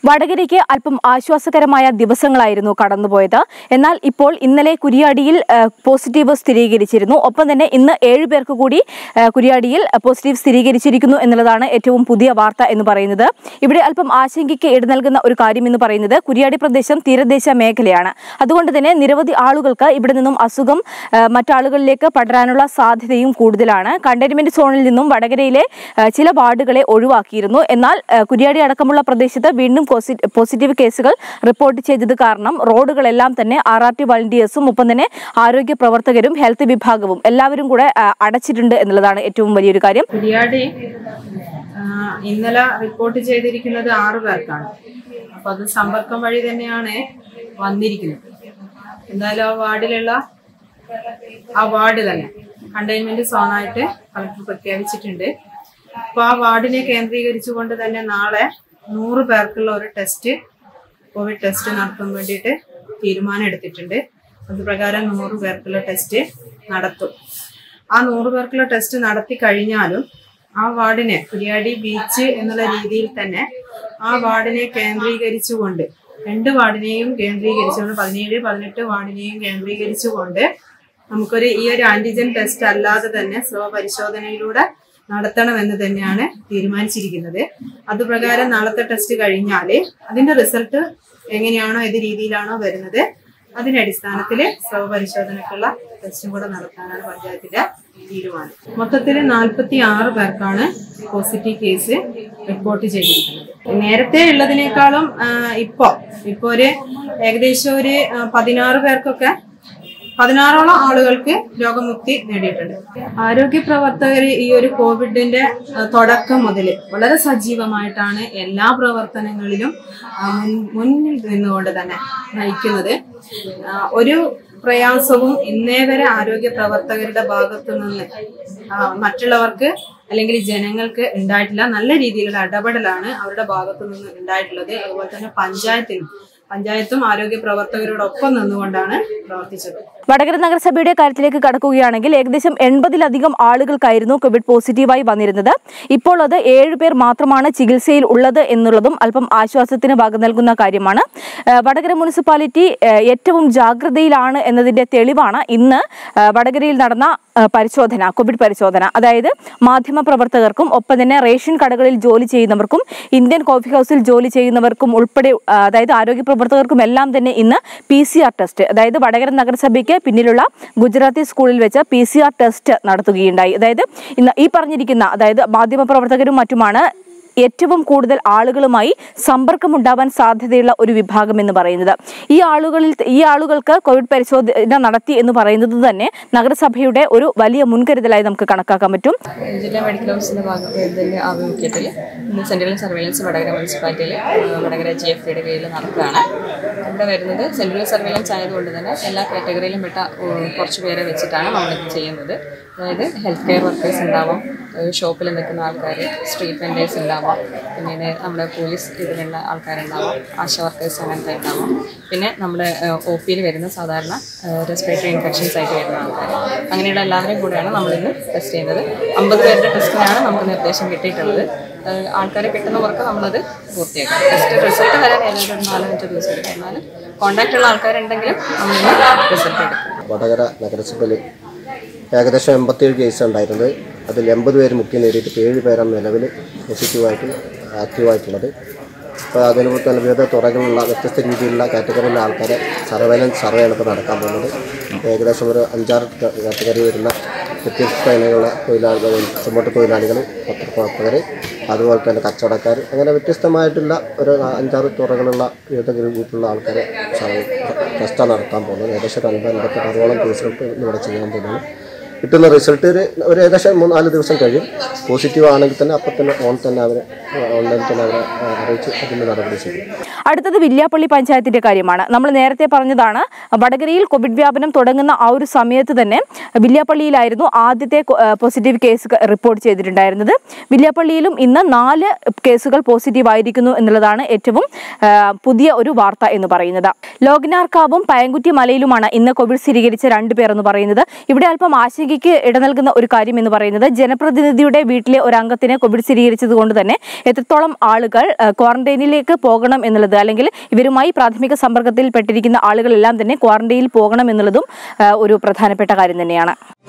വടകരയ്ക്ക് അല്പം ആശ്വാസകരമായ ദിവസങ്ങളായിരുന്നു കടന്നുപോയത് എന്നാൽ ഇപ്പോൾ ഇന്നലെ കുരിയാടിയിൽ ആ, പോസിറ്റീവ് സ്ഥിരീകരിച്ചിരുന്നു ഒപ്പം തന്നെ ഇന്ന് ഏഴ് പേർക്ക് കൂടി ആ, കുരിയാടിയിൽ പോസിറ്റീവ് സ്ഥിരീകരിച്ചിരിക്കുന്നു എന്നുള്ളതാണ് ഏറ്റവും പുതിയ വാർത്ത എന്ന് പറയുന്നത് ഇവിടെ അല്പം ആശങ്കയ്ക്ക് ഇട നൽകുന്ന ഒരു കാര്യം എന്ന് പറയുന്നത് കുരിയാടി പ്രദേശം തീരദേശ മേഖലയാണ് അതുകൊണ്ട് തന്നെ നിരവധി ആളുകൾക്ക് ഇവിടെ നിന്നും അസുഖം ആ, മറ്റാളുകളിലേക്ക് പടരാനുള്ള സാധ്യതയും കൂടുതലാണ് കണ്ടെയ്ൻമെന്റ് സോണിൽ നിന്നും വടകരയിലെ ആ, ചില വാർഡുകളെ ഒഴിവാക്കിയിരുന്നു എന്നാൽ ആ, കുരിയാടി അടക്കമുള്ള പ്രദേശത്ത് വീണ്ടും പോസി- പോസിറ്റീവ് കേസുകൾ റിപ്പോർട്ട് ചെയ്തത് കാരണം റോഡുകളെല്ലാം തന്നെ ആർ ആർ ടി വളണ്ടിയേഴ്സും ഒപ്പം തന്നെ ആരോഗ്യ പ്രവർത്തകരും ഹെൽത്ത് വിഭാഗവും എല്ലാവരും കൂടെ ആ, അടച്ചിട്ടുണ്ട് എന്നുള്ളതാണ് ഏറ്റവും വലിയൊരു കാര്യം കുരിയാടി ആ, ഇന്നലെ റിപ്പോർട്ട് ചെയ്തിരിക്കുന്നത് ആറ് പേർക്കാണ് അപ്പൊ അത് സമ്പർക്കം വഴി തന്നെയാണ് വന്നിരിക്കുന്നത് എന്തായാലും ആ വാർഡിലുള്ള ആ വാർഡ് തന്നെ കണ്ടെയ്ൻമെന്റ് സോണായിട്ട് കളക്ടർ പ്രഖ്യാപിച്ചിട്ടുണ്ട് അപ്പൊ ആ വാർഡിനെ കേന്ദ്രീകരിച്ചുകൊണ്ട് തന്നെ നാളെ നൂറ് പേർക്കുള്ള ഒരു ടെസ്റ്റ് കോവിഡ് ടെസ്റ്റ് നടത്താൻ വേണ്ടിയിട്ട് തീരുമാനം എടുത്തിട്ടുണ്ട് അത് പ്രകാരം നൂറ് പേർക്കുള്ള ടെസ്റ്റ് നടത്തും ആ നൂറ് പേർക്കുള്ള ടെസ്റ്റ് നടത്തി കഴിഞ്ഞാലും ആ വാർഡിനെ കുരിയാടി ബീച്ച് എന്നുള്ള രീതിയിൽ തന്നെ ആ വാർഡിനെ കേന്ദ്രീകരിച്ചുകൊണ്ട് രണ്ട് വാർഡിനെയും കേന്ദ്രീകരിച്ചുകൊണ്ട് പതിനേഴ് പതിനെട്ട് വാർഡിനെയും കേന്ദ്രീകരിച്ചുകൊണ്ട് നമുക്കൊരു ഈ ഒരു ആന്റിജൻ ടെസ്റ്റ് അല്ലാതെ തന്നെ സ്രവ പരിശോധനയിലൂടെ നടത്തണമെന്ന് തന്നെയാണ് തീരുമാനിച്ചിരിക്കുന്നത് അതുപ്രകാരം നാളത്തെ ടെസ്റ്റ് കഴിഞ്ഞാൽ അതിന്റെ റിസൾട്ട് എങ്ങനെയാണോ ഏത് രീതിയിലാണോ വരുന്നത് അതിന്റെ അടിസ്ഥാനത്തിൽ സ്രവ പരിശോധനയ്ക്കുള്ള ടെസ്റ്റും കൂടെ നടത്താനാണ് പഞ്ചായത്തിന്റെ തീരുമാനം മൊത്തത്തിൽ നാൽപ്പത്തി ആറ് പേർക്കാണ് പോസിറ്റീവ് കേസ് റിപ്പോർട്ട് ചെയ്തിരിക്കുന്നത് നേരത്തെ ഉള്ളതിനേക്കാളും ആ, ഇപ്പോ ഇപ്പോ ഒരു ഏകദേശം ഒരു ആ, പതിനാറ് പേർക്കൊക്കെ പതിനാറോളം ആളുകൾക്ക് രോഗമുക്തി നേടിയിട്ടുണ്ട് ആരോഗ്യ പ്രവർത്തകർ ഈ ഒരു കോവിഡിന്റെ ആ, തുടക്കം മുതൽ വളരെ സജീവമായിട്ടാണ് എല്ലാ പ്രവർത്തനങ്ങളിലും ആ, മുൻ- മുന്നിൽ നിന്നുകൊണ്ട് തന്നെ നയിക്കുന്നത് ആ, ഒരു പ്രയാസവും ഇന്നേ വരെ ആരോഗ്യ പ്രവർത്തകരുടെ ഭാഗത്തു നിന്ന് ആ, മറ്റുള്ളവർക്ക് അല്ലെങ്കിൽ ജനങ്ങൾക്ക് ഉണ്ടായിട്ടില്ല നല്ല രീതിയിലുള്ള ഇടപെടലാണ് അവരുടെ ഭാഗത്തു നിന്ന് ഉണ്ടായിട്ടുള്ളത് അതുപോലെ തന്നെ പഞ്ചായത്തിനും പഞ്ചായത്തും ആരോഗ്യ പ്രവർത്തകരോടൊപ്പം നിന്നുകൊണ്ടാണ് പ്രവർത്തിച്ചത് വടകര നഗരസഭയുടെ കാര്യത്തിലേക്ക് കടക്കുകയാണെങ്കിൽ ഏകദേശം എൺപതിലധികം ആളുകൾക്കായിരുന്നു കോവിഡ് പോസിറ്റീവായി വന്നിരുന്നത് ഇപ്പോൾ അത് ഏഴ് പേർ മാത്രമാണ് ചികിത്സയിൽ ഉള്ളത് എന്നുള്ളതും അല്പം ആശ്വാസത്തിന് വക നൽകുന്ന കാര്യമാണ് ആ, വടകര മുനിസിപ്പാലിറ്റി ആ, ഏറ്റവും ജാഗ്രതയിലാണ് എന്നതിന്റെ തെളിവാണ് ഇന്ന് ആ, വടകരയിൽ നടന്ന ആ, പരിശോധന കോവിഡ് പരിശോധന അതായത് മാധ്യമ പ്രവർത്തകർക്കും ഒപ്പം തന്നെ റേഷൻ കടകളിൽ ജോലി ചെയ്യുന്നവർക്കും ഇന്ത്യൻ കോഫി ഹൗസിൽ ജോലി ചെയ്യുന്നവർക്കും ഉൾപ്പെടെ ആ, അതായത് ആരോഗ്യ പ്രവർത്തകർക്കും എല്ലാം തന്നെ ഇന്ന് പി സി ആർ ടെസ്റ്റ് അതായത് വടകര നഗരസഭയ്ക്ക് പിന്നിലുള്ള ഗുജറാത്തി സ്കൂളിൽ വെച്ച് പി സി ആർ ടെസ്റ്റ് നടത്തുകയുണ്ടായി അതായത് ഇന്ന് ഈ പറഞ്ഞിരിക്കുന്ന അതായത് മാധ്യമ പ്രവർത്തകരും മറ്റുമാണ് ഏറ്റവും കൂടുതൽ ആളുകളുമായി സമ്പർക്കമുണ്ടാവാൻ സാധ്യതയുള്ള ഒരു വിഭാഗം എന്ന് പറയുന്നത് ഈ ആളുകളിൽ ഈ ആളുകൾക്ക് കോവിഡ് പരിശോധന നടത്തി എന്ന് പറയുന്നത് തന്നെ നഗരസഭയുടെ ഒരു വലിയ മുൻകരുതലായി നമുക്ക് കണക്കാക്കാൻ പറ്റും ജില്ലാ മെഡിക്കൽ ഓഫീസിൻ്റെ ഭാഗത്തിൻ്റെ ആഭിമുഖ്യത്തിൽ ഇന്ന് സെൻട്രൽ സർവൈലൻസ് വടകര മുനിസിപ്പാലിറ്റിയിൽ വടകര ജി എഫ് ഡിയുടെ കീഴിൽ നടക്കുകയാണ് ഇവിടെ വരുന്നത് സെൻട്രൽ സർവൈലൻസ് ആയതുകൊണ്ട് തന്നെ എല്ലാ കാറ്റഗറിയിലും പെട്ട ഉം, കുറച്ച് പേരെ വെച്ചിട്ടാണ് നമ്മളിത് ചെയ്യുന്നത് അതായത് ഹെൽത്ത് കെയർ വർക്കേഴ്സ് ഉണ്ടാവും ഷോപ്പിൽ നിൽക്കുന്ന ആൾക്കാർ സ്ട്രീറ്റ് വെൻഡേഴ്സ് ഉണ്ടാവും പിന്നീട് നമ്മുടെ പോലീസ് ഇതിലുള്ള ആൾക്കാരുണ്ടാവും ആശ വർക്കേഴ്സ് അങ്ങനത്തെ ഉണ്ടാവും പിന്നെ നമ്മുടെ ഒ പിയിൽ വരുന്ന സാധാരണ റെസ്പിറേറ്ററി ഇൻഫെക്ഷൻസ് ആയിട്ട് വരുന്ന ആൾക്കാർ അങ്ങനെയുള്ള എല്ലാവരെയും കൂടെയാണ് നമ്മളിന്ന് ടെസ്റ്റ് ചെയ്യുന്നത് അമ്പത് പേരുടെ ടെസ്റ്റിനാണ് നമുക്ക് നിർദ്ദേശം കിട്ടിയിട്ടുള്ളത് ഏഹ് ആൾക്കാരെ കിട്ടുന്നവർക്ക് നമ്മളത് പൂർത്തിയാക്കും ടെസ്റ്റ് റിസൾട്ട് വരാൻ ഏതായാലും ഒരു നാലഞ്ച് ദിവസം എടുക്കും എന്നാലും കോൺടാക്റ്റ് ഉള്ള ആൾക്കാരുണ്ടെങ്കിലും നമ്മളിന്ന് റിസൾട്ട് എടുക്കും വടകര നഗരസഭയിൽ ഏകദേശം എൺപത്തിയേഴ് കേസ് ഉണ്ടായിരുന്നത് അതിൽ എൺപത് പേര് മുക്തി നേടിയിട്ട് ഇപ്പോൾ ഏഴ് പേരാണ് നിലവിൽ പോസിറ്റീവായിട്ട് ആക്റ്റീവായിട്ടുള്ളത് അപ്പോൾ അതിനുപോലെ തന്നെ വിവിധ തുറകളിലുള്ള വ്യത്യസ്ത രീതിയിലുള്ള കാറ്റഗറിയിലുള്ള ആൾക്കാരെ സർവേലൻസ് സർവേയാണ് ഇപ്പോൾ നടക്കാൻ പോകുന്നത് ഏകദേശം ഒരു അഞ്ചാറ് ക- കാറ്റഗറി വരുന്ന വ്യത്യസ്ത ഇനങ്ങളുള്ള തൊഴിലാളികൾ ചുമട്ട് തൊഴിലാളികൾ പത്രപ്രവർത്തകർ അതുപോലെ തന്നെ കച്ചവടക്കാർ അങ്ങനെ വ്യത്യസ്തമായിട്ടുള്ള ഒരു അഞ്ചാറ് തുറകളുള്ള വിവിധ ഗ്രൂപ്പിലുള്ള ആൾക്കാരെ ടെസ്റ്റാണ് നടത്താൻ പോകുന്നത് ഏകദേശം ഒരു അൻപത് അൻപത്തി അറുപതോളം കേസുകൾക്ക് ഇവിടെ ചെയ്യാൻ പോകുന്നത് കിട്ടുന്ന റിസൾട്ട് ഒരു ഒരു ഏകദേശം മൂന്ന് നാല് ദിവസം കഴിയും പോസിറ്റീവ് ആണെങ്കിൽ തന്നെ അപ്പം തന്നെ ഓൺ തന്നെ അവരെ ഓൺലൈനിൽ തന്നെ അവരെ ആ, അറിയിച്ച് അതിൻ്റെ നടപടി ചെയ്യും അടുത്തത് വില്യാപ്പള്ളി പഞ്ചായത്തിന്റെ കാര്യമാണ് നമ്മൾ നേരത്തെ പറഞ്ഞതാണ് വടകരയിൽ കോവിഡ് വ്യാപനം തുടങ്ങുന്ന ആ ഒരു സമയത്ത് തന്നെ വില്യാപ്പള്ളിയിലായിരുന്നു ആദ്യത്തെ കൊ- ഏഹ് പോസിറ്റീവ് കേസ് ക- റിപ്പോർട്ട് ചെയ്തിട്ടുണ്ടായിരുന്നത് വില്യാപ്പള്ളിയിലും ഇന്ന് നാല് കേസുകൾ പോസിറ്റീവ് ആയിരിക്കുന്നു എന്നുള്ളതാണ് ഏറ്റവും ഏഹ് പുതിയ ഒരു വാർത്ത എന്ന് പറയുന്നത് ലോകനാർക്കാവും പയങ്കുറ്റി മലയിലുമാണ് ഇന്ന് കോവിഡ് സ്ഥിരീകരിച്ച രണ്ടുപേർ എന്ന് പറയുന്നത് ഇവിടെ അല്പം ആശങ്ക ആശങ്കയ്ക്ക് ഇട നൽകുന്ന ഒരു കാര്യം എന്ന് പറയുന്നത് ജനപ്രതിനിധിയുടെ വീട്ടിലെ ഒരു അംഗത്തിന് കോവിഡ് സ്ഥിരീകരിച്ചത് കൊണ്ട് തന്നെ എത്രത്തോളം ആളുകൾ ആ, ക്വാറന്റൈനിലേക്ക് പോകണം എന്നുള്ളത് അല്ലെങ്കിൽ ഇവരുമായി പ്രാഥമിക സമ്പർക്കത്തിൽ പെട്ടിരിക്കുന്ന ആളുകളെല്ലാം തന്നെ ക്വാറന്റൈനിൽ പോകണം എന്നുള്ളതും ആ, ഒരു പ്രധാനപ്പെട്ട കാര്യം തന്നെയാണ്